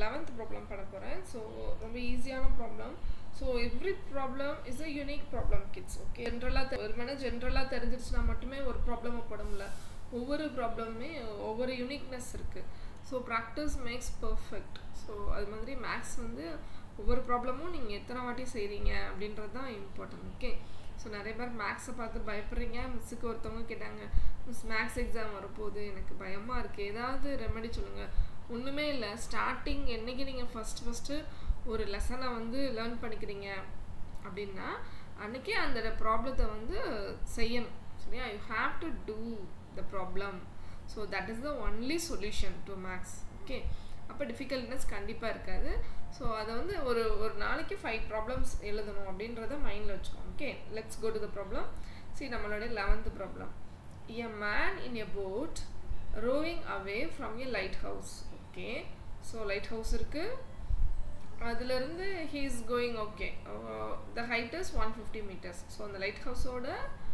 eleventh problem பண்ண போகிறேன் so ரொம்ப ஈஸியான problem so every problem is a unique problem kids okay ஜென்ரலாக ஒரு மணி ஜென்ரலாக தெரிஞ்சிருச்சுன்னா மட்டுமே ஒரு ப்ராப்ளமை போட முடியல ஒவ்வொரு ப்ராப்ளமுமே ஒவ்வொரு யூனிக்னஸ் இருக்குது so practice makes perfect so அது மாதிரி மேக்ஸ் வந்து ஒவ்வொரு ப்ராப்ளமும் நீங்கள் எத்தனை வாட்டி செய்கிறீங்க அப்படின்றது தான் இம்பார்ட்டன்ட் ஓகே ஸோ நிறைய பேர் மேக்ஸை பார்த்து பயப்படுறீங்க மிஸ்ஸுக்கு ஒருத்தவங்க கேட்டாங்க மிஸ் மேக்ஸ் எக்ஸாம் வரப்போகுது எனக்கு பயமாக இருக்குது ஏதாவது ரெமெடி சொல்லுங்கள் ஒன்றுமே இல்லை ஸ்டார்டிங் என்றைக்கு நீங்கள் ஃபஸ்ட்டு ஃபஸ்ட்டு ஒரு லெசனை வந்து லேர்ன் பண்ணிக்கிறீங்க அப்படின்னா அன்றைக்கே அந்த ப்ராப்ளத்தை வந்து செய்யணும் சரியா you have to do the problem so that is the only solution to maths okay அப்போ டிஃபிகல்ட்னஸ் கண்டிப்பாக இருக்காது ஸோ அதை வந்து ஒரு ஒரு நாளைக்கு ஃபைவ் ப்ராப்ளம்ஸ் எழுதணும் அப்படின்றத மைண்டில் வச்சுக்கோங்க okay let's go to the problem C நம்மளுடைய eleventh problem a man in a boat rowing away from a lighthouse okay so lighthouse இருக்குது அதுலேருந்து he is going okay the height is one fifty metres so அந்த லைட் ஹவுஸோட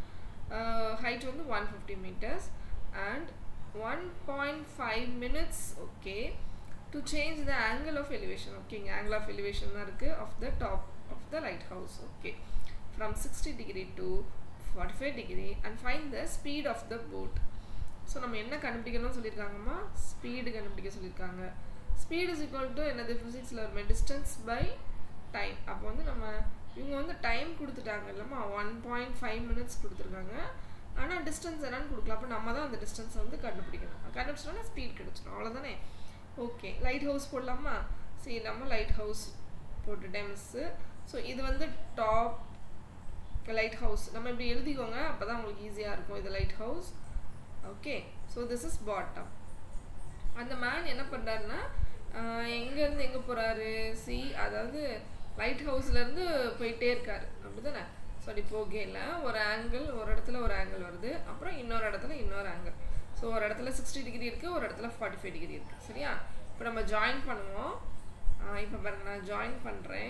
height வந்து one fifty metres and one point five minutes okay to change the angle of elevation okay இங்கே angle of elevation தான் இருக்குது of the top of the lighthouse okay from sixty degree to forty five degree and find the speed of the boat so நம்ம என்ன கண்டுபிடிக்கணும்னு சொல்லியிருக்காங்கம்மா speed கண்டுபிடிக்க சொல்லியிருக்காங்க speed is equal to என்னது ஃபிசிக்ஸில் வருமே distance by time அப்போ வந்து நம்ம இவங்க வந்து டைம் கொடுத்துட்டாங்க இல்லைம்மா ஒன் பாயிண்ட் ஃபைவ் மினிட்ஸ் கொடுத்துருக்காங்க ஆனால் டிஸ்டன்ஸ் என்னன்னு கொடுக்கலாம் அப்போ நம்ம தான் அந்த டிஸ்டன்ஸை வந்து கண்டுபிடிக்கணும் கண்டுபிடிச்சோன்னா ஸ்பீட் கிடச்சிடும் அவ்வளோதானே ஓகே லைட் ஹவுஸ் போடலாமா சரி நம்ம லைட் ஹவுஸ் போட்டுட்டேன் மிஸ்ஸு ஸோ இது வந்து டாப் லைட் ஹவுஸ் நம்ம இப்படி எழுதிக்கோங்க அப்போ தான் உங்களுக்கு ஈஸியாக இருக்கும் இது lighthouse okay so this is bottom அந்த மேன் என்ன பண்ணுறாருன்னா எங்கேருந்து எங்கே போகிறாரு சி அதாவது லைட் ஹவுஸ்லேருந்து போயிட்டே இருக்காரு அப்படி தானே ஸோ அப்படி போகையில் ஒரு ஆங்கிள் ஒரு இடத்துல ஒரு ஆங்கிள் வருது அப்புறம் இன்னொரு இடத்துல இன்னொரு ஆங்கிள் ஸோ ஒரு இடத்துல சிக்ஸ்டி டிகிரி இருக்குது ஒரு இடத்துல ஃபார்ட்டி ஃபைவ் டிகிரி இருக்குது சரியா இப்போ நம்ம ஜாயின் பண்ணுவோம் இப்போ பாருங்க நான் ஜாயின் பண்ணுறேன்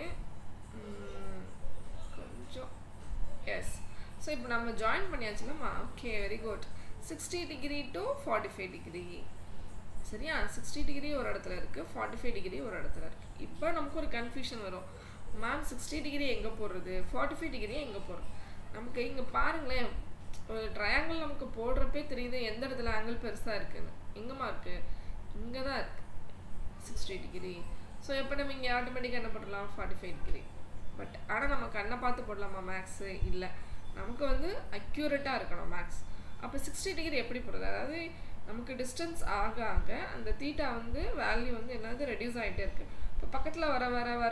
கொஞ்சம் எஸ் ஸோ இப்போ நம்ம ஜாயின் பண்ணியாச்சுலம்மா okay very good sixty degree to forty five degree சரியா சிக்ஸ்டி டிகிரி ஒரு இடத்துல இருக்குது ஃபார்ட்டி ஃபைவ் டிகிரி ஒரு இடத்துல இருக்குது இப்போ நமக்கு ஒரு கன்ஃபியூஷன் வரும் மேம் சிக்ஸ்டி டிகிரி எங்கே போடுறது ஃபார்ட்டி ஃபைவ் டிகிரி எங்கே போடுறது நமக்கு இங்கே பாருங்களேன் ஒரு ட்ரையாங்கிள் நமக்கு போடுறப்பே தெரியுது எந்த இடத்துல ஆங்கிள் பெருசாக இருக்குன்னு எங்கேம்மா இருக்குது இங்கே தான் இருக்குது சிக்ஸ்டி டிகிரி ஸோ எப்போ நம்ம இங்கே ஆட்டோமேட்டிக்காக என்ன பண்ணலாம் ஃபார்ட்டி ஃபைவ் டிகிரி பட் ஆனால் நம்ம கண்ணை பார்த்து போடலாமா மேக்ஸு இல்லை நமக்கு வந்து அக்யூரேட்டாக இருக்கணும் மேக்ஸ் அப்போ சிக்ஸ்டி டிகிரி எப்படி போடுறது அதாவது நமக்கு டிஸ்டன்ஸ் ஆக ஆக அந்த தீட்டா வந்து வேல்யூ வந்து என்னது ரெடியூஸ் ஆகிட்டே இருக்குது இப்போ பக்கத்தில் வர வர வர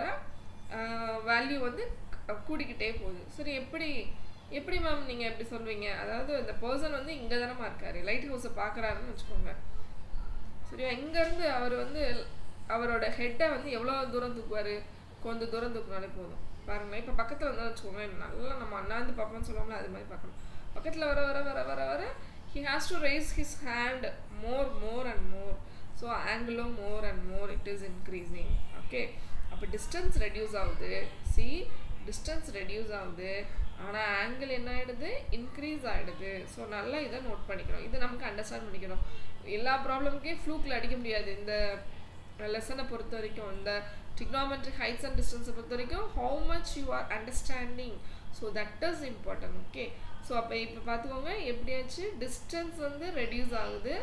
வேல்யூ வந்து கூடிக்கிட்டே போகுது சரி எப்படி எப்படி மேம் நீங்கள் எப்படி சொல்வீங்க அதாவது இந்த பர்சன் வந்து இங்கே தானமா இருக்காரு லைட் ஹவுஸை பார்க்குறாருன்னு வச்சுக்கோங்க சரியா இங்கேருந்து அவர் வந்து அவரோட ஹெட்டை வந்து எவ்வளோ தூரம் தூக்குவார் கொஞ்சம் தூரம் தூக்குனாலே போதும் பாருங்களேன் இப்போ பக்கத்தில் வந்து வச்சுக்கோங்களேன் நல்லா நம்ம அண்ணாந்து பார்ப்போம்னு சொல்லுவோம்ல அது மாதிரி பார்க்கணும் பக்கத்தில் வர வர வர வர வர he has to raise his hand more more and more so ஆங்கிளும் more and more it is increasing okay அப்போ டிஸ்டன்ஸ் ரெடியூஸ் ஆகுது சி டிஸ்டன்ஸ் ரெடியூஸ் ஆகுது ஆனால் ஆங்கிள் என்ன ஆகிடுது இன்க்ரீஸ் ஆகிடுது ஸோ நல்லா இதை நோட் பண்ணிக்கணும் இதை நமக்கு அண்டர்ஸ்டாண்ட் பண்ணிக்கணும் எல்லா ப்ராப்ளமுக்கே ஃப்ளூக்கில் அடிக்க முடியாது இந்த லெசனை பொறுத்த வரைக்கும் இந்த டிக்னாமெட்ரிக் ஹைட்ஸ் அண்ட் டிஸ்டன்ஸை பொறுத்த வரைக்கும் how much you are understanding so that is important okay so அப்போ இப்போ பார்த்துக்கோங்க எப்படியாச்சு டிஸ்டன்ஸ் வந்து ரெடியூஸ் ஆகுது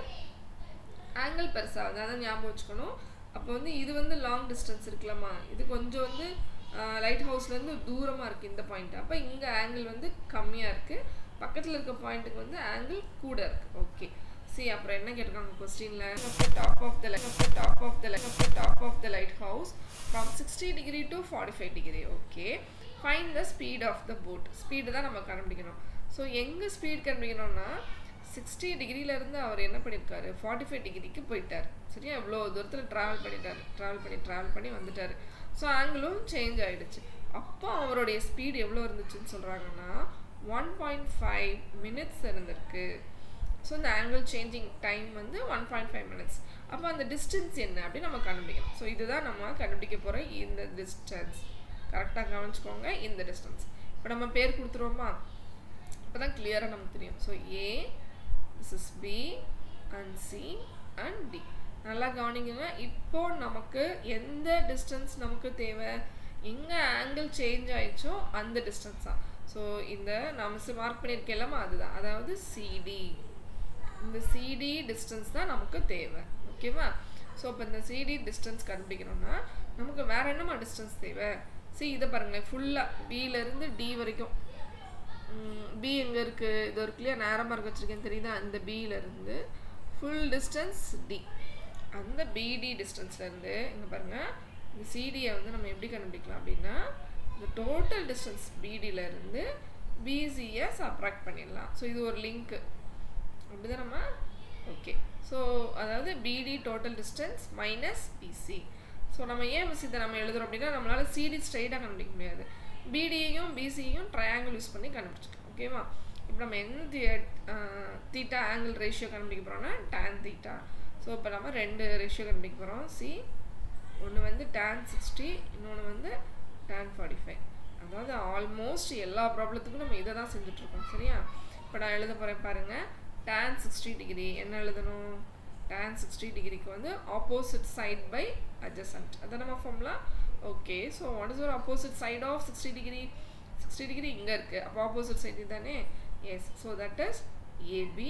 ஆங்கிள் பெருசாகுது அதை ஞாபகம் வச்சுக்கணும் அப்போ வந்து இது வந்து லாங் டிஸ்டன்ஸ் இருக்குல்லம்மா இது கொஞ்சம் வந்து லைட் ஹவுஸ்லேருந்து தூரமாக இருக்குது இந்த பாயிண்ட் அப்போ இங்கே ஆங்கிள் வந்து கம்மியாக இருக்குது பக்கத்தில் இருக்க பாயிண்ட்டுக்கு வந்து ஆங்கிள் கூட இருக்குது ஓகே சி அப்புறம் என்ன கேட்டிருக்காங்க கொஸ்டினில் top of the top of the top of the lighthouse from sixty degree to forty five degree okay find the speed of the boat speed தான் நம்ம கண்டுபிடிக்கணும் ஸோ எங்கே ஸ்பீட் கண்டுபிடிக்கணும்னா சிக்ஸ்டி டிகிரியிலேருந்து அவர் என்ன பண்ணியிருக்காரு ஃபார்ட்டி ஃபைவ் டிகிரிக்கு போயிட்டார் சரியா இவ்வளோ தூரத்தில் ட்ராவல் பண்ணிட்டார் ட்ராவல் பண்ணி ட்ராவல் பண்ணி வந்துட்டார் ஸோ ஆங்கிளும் சேஞ்ச் ஆகிடுச்சு அப்போ அவருடைய ஸ்பீடு எவ்வளோ இருந்துச்சுன்னு சொல்கிறாங்கன்னா ஒன் பாயிண்ட் ஃபைவ் மினிட்ஸ் இருந்திருக்கு ஸோ இந்த ஆங்கிள் சேஞ்சிங் டைம் வந்து ஒன் பாயிண்ட் ஃபைவ் மினிட்ஸ் அப்போ அந்த டிஸ்டன்ஸ் என்ன அப்படின்னு நம்ம கண்டுபிடிக்கணும் ஸோ இதுதான் நம்ம கண்டுபிடிக்க போகிற இந்த டிஸ்டன்ஸ் கரெக்டாக கவனிச்சுக்கோங்க இந்த டிஸ்டன்ஸ் இப்போ நம்ம பேர் கொடுத்துருவோமா அப்போ தான் கிளியராக நமக்கு தெரியும் so A this is B and C and D நல்லா கவனிக்கங்க இப்போ நமக்கு எந்த டிஸ்டன்ஸ் நமக்கு தேவை எங்கே ஆங்கிள் சேஞ்ச் ஆயிடுச்சோ அந்த டிஸ்டன்ஸ் தான் ஸோ இந்த நான் மிஸ் மார்க் பண்ணியிருக்கேன்லாமா அதுதான் அதாவது சிடி இந்த சிடி டிஸ்டன்ஸ் தான் நமக்கு தேவை ஓகேவா ஸோ இப்போ இந்த சிடி டிஸ்டன்ஸ் கண்டுபிடிக்கணும்னா நமக்கு வேற என்னமா டிஸ்டன்ஸ் தேவை சி இதை பாருங்களேன் ஃபுல்லாக பியிலேருந்து டி வரைக்கும் பி எங்கே இருக்குது இது ஒரு கிளியர் நேரமாக இருக்க வச்சுருக்கேன் தெரியுதா அந்த பியிலேருந்து ஃபுல் டிஸ்டன்ஸ் டி அந்த பிடி டிஸ்டன்ஸ்லேருந்து இங்கே பாருங்கள் இந்த சிடியை வந்து நம்ம எப்படி கண்டுபிடிக்கலாம் அப்படின்னா இந்த டோட்டல் டிஸ்டன்ஸ் பிடியிலேருந்து பிசியை சப்ராக்ட் பண்ணிடலாம் ஸோ இது ஒரு லிங்க்கு அப்படிதான் நம்ம ஓகே ஸோ அதாவது BD total distance minus BC so நம்ம ஏன் மிஸ் இதை நம்ம எழுதுறோம் அப்படின்னா நம்மளால் சிடி ஸ்ட்ரைட்டாக கண்டுபிடிக்க முடியாது பிடியையும் பிசியையும் ட்ரையாங்கிள் யூஸ் பண்ணி கண்டுபிடிச்சிக்கலாம் ஓகேவா இப்போ நம்ம என்ன தீட்டா ஆங்கிள் ரேஷியோ கண்டுபிடிக்க போகிறோம்னா டேன் தீட்டா ஸோ இப்போ நம்ம ரெண்டு ரேஷியோ கண்டுபிடிக்க போகிறோம் சி ஒன்று வந்து டேன் சிக்ஸ்டி இன்னொன்று வந்து டேன் ஃபார்ட்டி ஃபைவ் அதாவது ஆல்மோஸ்ட் எல்லா ப்ராப்ளத்துக்கும் நம்ம இதை தான் செஞ்சுட்ருக்கோம் சரியா இப்போ நான் எழுத போகிறேன் பாருங்கள் டேன் சிக்ஸ்டி டிகிரி என்ன எழுதணும் டேன் சிக்ஸ்டி டிகிரிக்கு வந்து ஆப்போசிட் சைட் பை அட்ஜசன்ட் அதான் நம்ம ஃபார்ம்லாம் ஓகே ஸோ வாட் இஸ் ஒரு opposite side of sixty degree sixty degree இங்கே இருக்குது அப்போ ஆப்போசிட் சைடு தானே yes so that is AB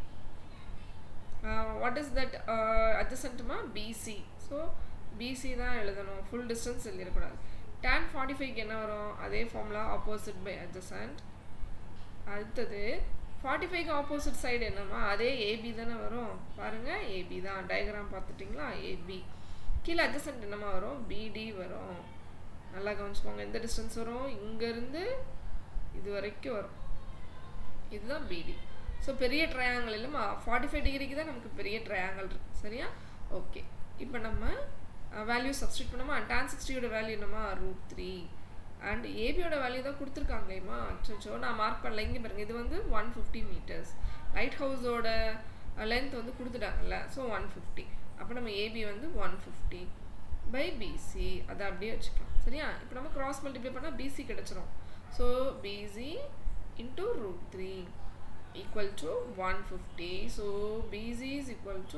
what is that அட்ஜசன்ட்டுமா பிசி ஸோ பிசி தான் எழுதணும் ஃபுல் டிஸ்டன்ஸ் எழுதிடக்கூடாது டேன் ஃபார்ட்டி ஃபைவ்க்கு என்ன வரும் அதே ஃபார்முலா ஆப்போசிட் பை அட்ஜசன்ட் அடுத்தது ஃபார்ட்டி ஃபைவ்க்கு ஆப்போசிட் சைடு என்னம்மா அதே ஏபி தானே வரும் பாருங்கள் ஏபி தான் டயக்ராம் பார்த்துட்டிங்களா ஏபி கீழே அட்ஜசன்ட் என்னமா வரும் பிடி வரும் நல்லா கவனிச்சுக்கோங்க எந்த டிஸ்டன்ஸ் வரும் இங்கேருந்து இது வரைக்கும் வரும் இதுதான் பிடி ஸோ பெரிய ட்ரையாங்கிள் இல்லைம்மா ஃபார்ட்டி ஃபைவ் டிகிரிக்கு தான் நமக்கு பெரிய ட்ரையாங்கிள் இருக்குது சரியா ஓகே இப்போ நம்ம வேல்யூ சப்ஸ்டியூட் பண்ணோமா டான் சிக்ஸ்டியோட வேல்யூ என்னமா ரூட் த்ரீ அண்ட் ஏபியோட வேல்யூ தான் கொடுத்துருக்காங்கம்மா அச்சோ நான் மார்க் பண்ணல இங்கே பாருங்க இது வந்து ஒன் ஃபிஃப்டி மீட்டர்ஸ் லைட் ஹவுஸோட லென்த் வந்து கொடுத்துட்டாங்கல்ல ஸோ ஒன் ஃபிஃப்டி அப்போ நம்ம ஏபி வந்து ஒன் ஃபிஃப்டி பை பிசி அதை அப்படியே வச்சுக்கலாம் சரியா இப்போ நம்ம கிராஸ் மல்டிப்ளை பண்ணால் பிசி கிடச்சிரும் so PC into root three equal to 150 so BC is equal to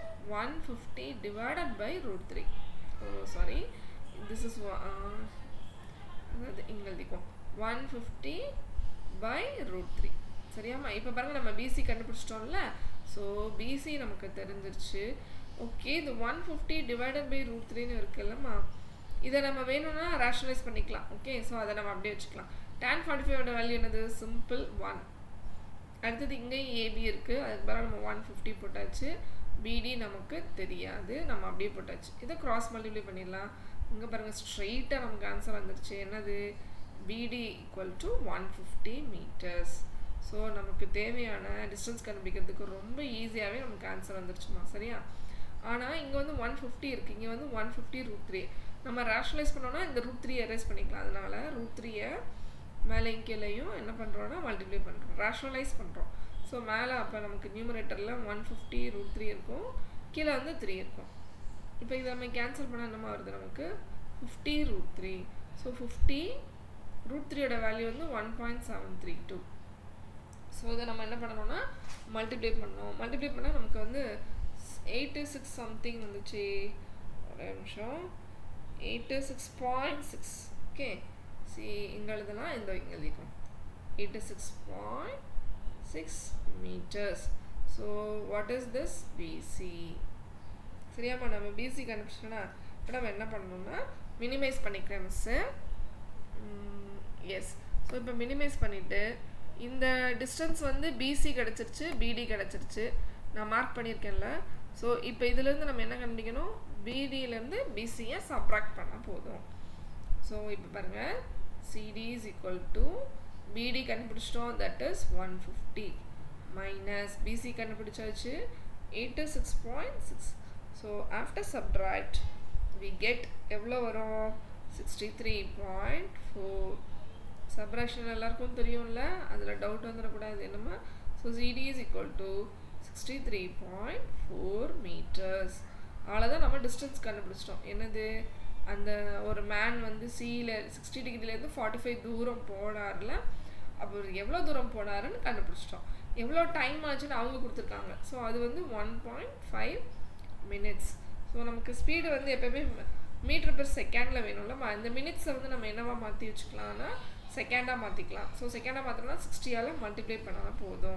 150 divided by root 3 oh sorry this is uh, அதாவது இங்கே எழுதிக்கும் one fifty by root three சரியாம்மா இப்போ பாருங்கள் நம்ம பிசி கண்டுபிடிச்சிட்டோம்ல ஸோ பிசி நமக்கு தெரிஞ்சிருச்சு ஓகே இது one fifty divided by root த்ரீன்னு இருக்குல்லம்மா இதை நம்ம வேணும்னா ரேஷனலைஸ் பண்ணிக்கலாம் ஓகே ஸோ அதை நம்ம அப்படியே வச்சுக்கலாம் டேன் ஃபார்ட்டி ஃபைவோட வேல்யூ என்னது சிம்பிள் ஒன் அடுத்தது இங்கேயும் ஏபி இருக்குது அதுக்கு பிறகு நம்ம ஒன் ஃபிஃப்டி போட்டாச்சு பிடி நமக்கு தெரியாது நம்ம அப்படியே போட்டாச்சு இதை கிராஸ் மல்டிப்ளை பண்ணிடலாம் இங்கே பாருங்கள் ஸ்ட்ரெயிட்டாக நமக்கு ஆன்சர் வந்துருச்சு என்னது PD equal to one fifty metres so நமக்கு தேவையான டிஸ்டன்ஸ் கண்டுபிடிக்கிறதுக்கு ரொம்ப ஈஸியாகவே நமக்கு ஆன்சர் வந்துருச்சுமா சரியா ஆனால் இங்கே வந்து ஒன் ஃபிஃப்டி இருக்குது இங்கே வந்து ஒன் ஃபிஃப்டி ரூட் த்ரீ நம்ம ரேஷனலைஸ் பண்ணோன்னா இந்த ரூட் த்ரீ எரேஸ் பண்ணிக்கலாம் அதனால ரூட் த்ரீயை மேலே கீழேயும் என்ன பண்ணுறோன்னா மல்டிப்ளை பண்ணுறோம் ரேஷனலைஸ் பண்ணுறோம் ஸோ மேலே அப்போ நமக்கு நியூமரேட்டரில் ஒன் ஃபிஃப்டி ரூட் த்ரீ இருக்கும் கீழே வந்து த்ரீ இருக்கும் இப்போ இதை நம்ம கேன்சல் பண்ண என்னமா வருது நமக்கு fifty root three so fifty root த்ரீயோட வேல்யூ வந்து one point seven three two so இதை நம்ம என்ன பண்ணணும்னா மல்டிப்ளை பண்ணோம் மல்டிப்ளை பண்ணால் நமக்கு வந்து எயிட்டு சிக்ஸ் சம்திங் வந்துச்சு ஒரே நிமிஷம் eight six point six okay C இங்கே எழுதலாம் இந்த இங்கே எழுதிக்கும் eighty six point six metres so what is this PC சரியாம்மா நம்ம பிசி கண்டுபிடிச்சோன்னா இப்போ நம்ம என்ன பண்ணணும்னா மினிமைஸ் பண்ணிக்கிறேன் மிஸ்ஸு எஸ் ஸோ இப்போ மினிமைஸ் பண்ணிவிட்டு இந்த டிஸ்டன்ஸ் வந்து பிசி கிடச்சிருச்சு பிடி கிடச்சிருச்சு நான் மார்க் பண்ணியிருக்கேன்ல ஸோ இப்போ இதுலேருந்து நம்ம என்ன கண்டுபிடிக்கணும் பிடியிலேருந்து பிசியை சப்ராக்ட் பண்ணால் போதும் ஸோ இப்போ பாருங்கள் CD is equal to PD கண்டுபிடிச்சிட்டோம் that is one fifty minus PC கண்டுபிடிச்சாச்சு eight six point six so after subtract we get எவ்வளோ வரும் sixty three point four subtraction எல்லாருக்கும் தெரியும்ல அதில் டவுட் வந்துடக்கூடாது என்னமா so CD is equal to sixty three point four metres அவ்வளோதான் நம்ம டிஸ்டன்ஸ் கண்டுபிடிச்சிட்டோம் என்னது அந்த ஒரு மேன் வந்து சியில் சிக்ஸ்டி டிகிரிலேருந்து ஃபார்ட்டி ஃபைவ் தூரம் போனார்ல அப்போ எவ்வளோ தூரம் போனாருன்னு கண்டுபிடிச்சிட்டோம் எவ்வளோ டைம் ஆச்சுன்னு அவங்க கொடுத்துருக்காங்க ஸோ அது வந்து one point five minutes so நமக்கு ஸ்பீடு வந்து எப்போயுமே மீட்டர் பெர் செகண்டில் வேணும்ல இந்த மினிட்ஸை வந்து நம்ம என்னவா மாற்றி வச்சுக்கலாம்னா செகண்டாக மாற்றிக்கலாம் ஸோ செகண்டாக மாற்றினா சிக்ஸ்டியால் மல்டிப்ளை பண்ணால் போதும்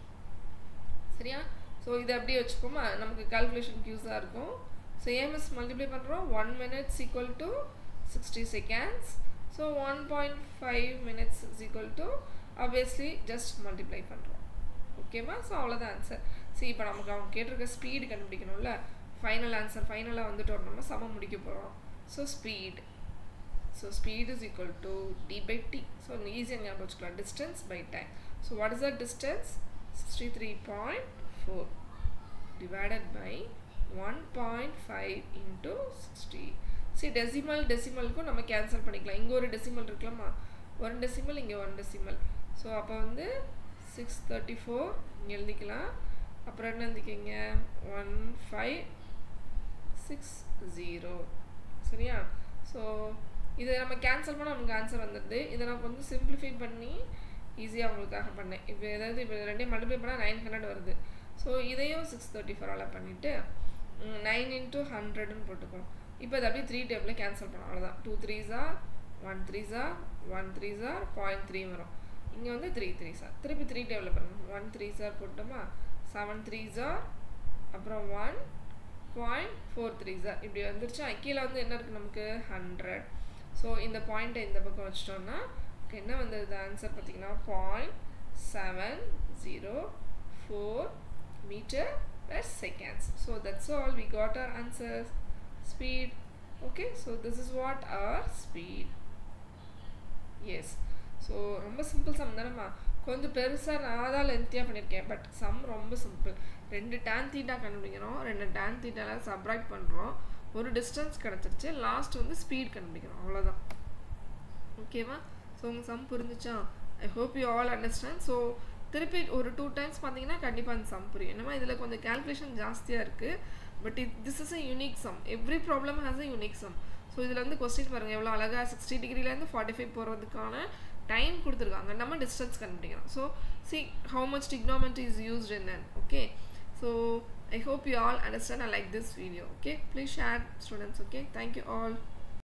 சரியா ஸோ இதை அப்படியே வச்சுப்போமா நமக்கு கால்குலேஷனுக்கு யூஸாக இருக்கும் ஸோ ஏஎம்எஸ் மல்டிப்ளை பண்ணுறோம் one minutes equal to sixty seconds so one point five minutes is equal to obviously just multiply பண்ணுறோம் ஓகேவா ஸோ அவ்வளோதான் ஆன்சர் சரி இப்போ நமக்கு அவங்க கேட்டிருக்க ஸ்பீடு கண்டுபிடிக்கணும்ல ஃபைனல் ஆன்சர் ஃபைனலாக வந்துட்டோம் நம்ம சம முடிக்க போகிறோம் so speed so speed is equal to D by T so ஈஸியாக ஞாபகம் வச்சுக்கலாம் distance by time so what is the distance sixty three point four divided by one point five into sixty சரி டெசிமல் டெசிமலுக்கும் நம்ம cancel பண்ணிக்கலாம் இங்கே ஒரு decimal இருக்கலாமா ஒன் டெசிமல் இங்கே ஒன் டெசிமல் ஸோ அப்போ வந்து சிக்ஸ் தேர்ட்டி ஃபோர் இங்கே எழுதிக்கலாம் அப்புறம் என்ன எழுதிக்கிங்க ஒன் ஃபைவ் சிக்ஸ் ஜீரோ சரியா ஸோ இதை நம்ம கேன்சல் பண்ணால் நமக்கு ஆன்சர் வந்துடுது இதை நான் கொஞ்சம் சிம்பிளிஃபை பண்ணி ஈஸியாக உங்களுக்காக பண்ணேன் இப்போ ஏதாவது இப்போ ரெண்டையும் மல்டிப்ளை பண்ணால் நைன் ஹண்ட்ரட் வருது ஸோ இதையும் சிக்ஸ் தேர்ட்டி ஃபோரால் பண்ணிவிட்டு நைன் இன்ட்டு ஹண்ட்ரட்னு போட்டுக்கோம் இப்போ அதை அப்படியே த்ரீ டேபிளில் கேன்சல் பண்ணோம் அவ்வளோதான் டூ த்ரீ ஜார் ஒன் த்ரீ ஜார் ஒன் த்ரீ ஜார் பாயிண்ட் த்ரீ வரும் இங்கே வந்து த்ரீ த்ரீ சார் திருப்பி த்ரீ டேபிளில் பண்ணணும் ஒன் த்ரீ சார் போட்டோமா செவன் த்ரீ ஜார் அப்புறம் ஒன் பாயிண்ட் ஃபோர் த்ரீ சார் இப்படி வந்துருச்சா கீழே வந்து என்ன இருக்குது நமக்கு ஹண்ட்ரட் ஸோ இந்த பாயிண்ட்டை இந்த பக்கம் வச்சிட்டோம்னா என்ன வந்தது ஆன்சர் பார்த்தீங்கன்னா point seven zero four meter per seconds so that's all we got our answers speed okay so this is what our speed yes so ரொம்ப சிம்பிள் சம் தானேம்மா கொஞ்சம் பெருசாக நான் தான் லென்த்தியாக பண்ணியிருக்கேன் பட் சம் ரொம்ப சிம்பிள் ரெண்டு டேன் தீட்டா கண்டுபிடிக்கிறோம் ரெண்டு டேன் தீட்டாவில் சப்ராக்ட் பண்ணுறோம் ஒரு டிஸ்டன்ஸ் கிடச்சிருச்சு லாஸ்ட் வந்து ஸ்பீட் கண்டுபிடிக்கிறோம் அவ்வளோதான் ஓகேவா ஸோ உங்கள் சம் புரிஞ்சிச்சா I hope you all understand so திருப்பி ஒரு டூ டைம்ஸ் பார்த்தீங்கன்னா கண்டிப்பாக அந்த சம் புரியும் என்னமா இதில் கொஞ்சம் கேல்குலேஷன் ஜாஸ்தியாக இருக்குது but it this is a unique sum every problem has a unique sum so இதில் வந்து கொஸ்டின் பாருங்கள் எவ்வளோ அழகாக சிக்ஸ்டி டிகிரிலேருந்து ஃபார்ட்டி ஃபைவ் போகிறதுக்கான டைம் கொடுத்துருக்காங்க நம்ம டிஸ்டன்ஸ் கண்டுபிடிக்கிறோம் so see how much trigonometry is used in an okay so I hope you all understand I like this video okay please share students okay thank you all